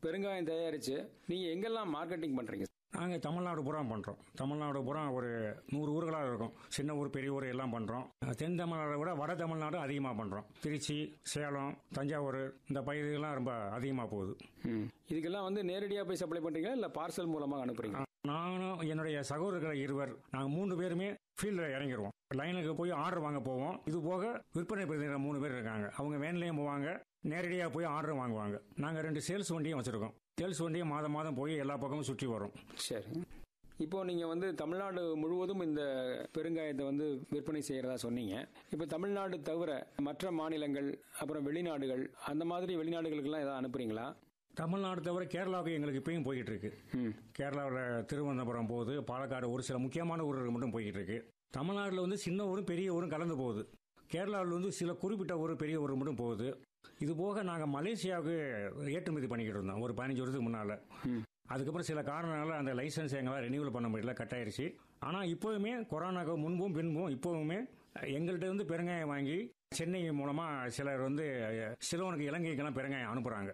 பெருங்காயம் தயாரிச்சு நீங்க எங்கெல்லாம் மார்க்கெட்டிங் பண்றீங்க நாங்கள் தமிழ்நாடு பூரா பண்ணுறோம் தமிழ்நாடு பூரா ஒரு நூறு ஊர்களாக இருக்கும் சின்ன ஊர் பெரிய ஊர் எல்லாம் பண்ணுறோம் தென் தமிழ்நாடை விட வட தமிழ்நாடு அதிகமாக பண்ணுறோம் திருச்சி சேலம் தஞ்சாவூர் இந்த பகுதிகள்லாம் ரொம்ப அதிகமாக போகுது ம். இதுக்கெல்லாம் வந்து நேரடியா போய் சப்ளை பண்றீங்களா இல்ல பார்சல் மூலமா அனுப்புறீங்க நானும் என்னுடைய சகோதரர்களை இருவர் நாங்கள் மூணு பேருமே ஃபீல்டில் இறங்கிடுவோம் லைனுக்கு போய் ஆர்டர் வாங்க போவோம் இது போக விற்பனை பிரதிநிதிகள் மூணு பேர் இருக்காங்க அவங்க வேன்லேயும் போவாங்க நேரடியாக போய் ஆர்டர் வாங்குவாங்க நாங்கள் ரெண்டு சேல்ஸ் வண்டியும் வச்சுருக்கோம் சேல்ஸ் வண்டியும் மாதம் மாதம் போய் எல்லா பக்கமும் சுற்றி வரும் சரி இப்போ நீங்க வந்து தமிழ்நாடு முழுவதும் இந்த பெருங்காயத்தை வந்து விற்பனை செய்யறதா சொன்னீங்க இப்போ தமிழ்நாடு தவிர மற்ற மாநிலங்கள் அப்புறம் வெளிநாடுகள் அந்த மாதிரி வெளிநாடுகளுக்கெல்லாம் ஏதாவது அனுப்புறீங்களா தமிழ்நாடு தவிர கேரளாவுக்கு எங்களுக்கு இப்பயும் போய்கிட்டு இருக்கு ம் கேரளாவில் திருவனந்தபுரம் போகுது பாலக்காடு ஒரு சில முக்கியமான ஊர்களுக்கு மட்டும் போய்கிட்டு இருக்கு தமிழ்நாட்டில் வந்து சின்ன ஊரும் பெரிய ஊரும் கலந்து போகுது கேரளாவில் வந்து சில குறிப்பிட்ட ஊர் பெரிய ஊர் மட்டும் போகுது இது போக நாங்கள் மலேசியாவுக்கு ஏற்றுமதி பண்ணிக்கிட்டு இருந்தோம் ஒரு பதினஞ்சு வருஷத்துக்கு முன்னால் ம். அதுக்கப்புறம் சில காரணங்களால அந்த லைசன்ஸ் எங்களால் ரெனியூவல் பண்ண முடியல கட் ஆயிருச்சு ஆனால் இப்போவுமே கொரோனாக்கு முன்பும் பின்பும் இப்போவுமே எங்கள்கிட்ட வந்து பெருங்காயம் வாங்கி சென்னை மூலமாக சிலர் வந்து சிலவனுக்கு இலங்கைக்கெல்லாம் பெருங்காயம் அனுப்புகிறாங்க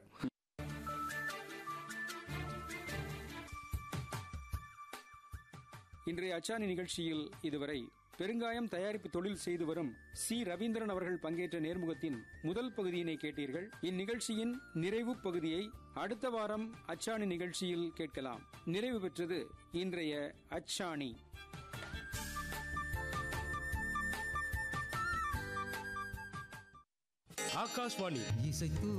இன்றைய அச்சாணி நிகழ்ச்சியில் இதுவரை பெருங்காயம் தயாரிப்பு தொழில் செய்து வரும் சி ரவீந்திரன் அவர்கள் பங்கேற்ற நேர்முகத்தின் முதல் பகுதியினை கேட்டீர்கள் இந்நிகழ்ச்சியின் நிறைவு பகுதியை அடுத்த வாரம் அச்சாணி நிகழ்ச்சியில் கேட்கலாம் நிறைவு பெற்றது இன்றைய அச்சாணி ஆகாஷ்வாணி இசைத்து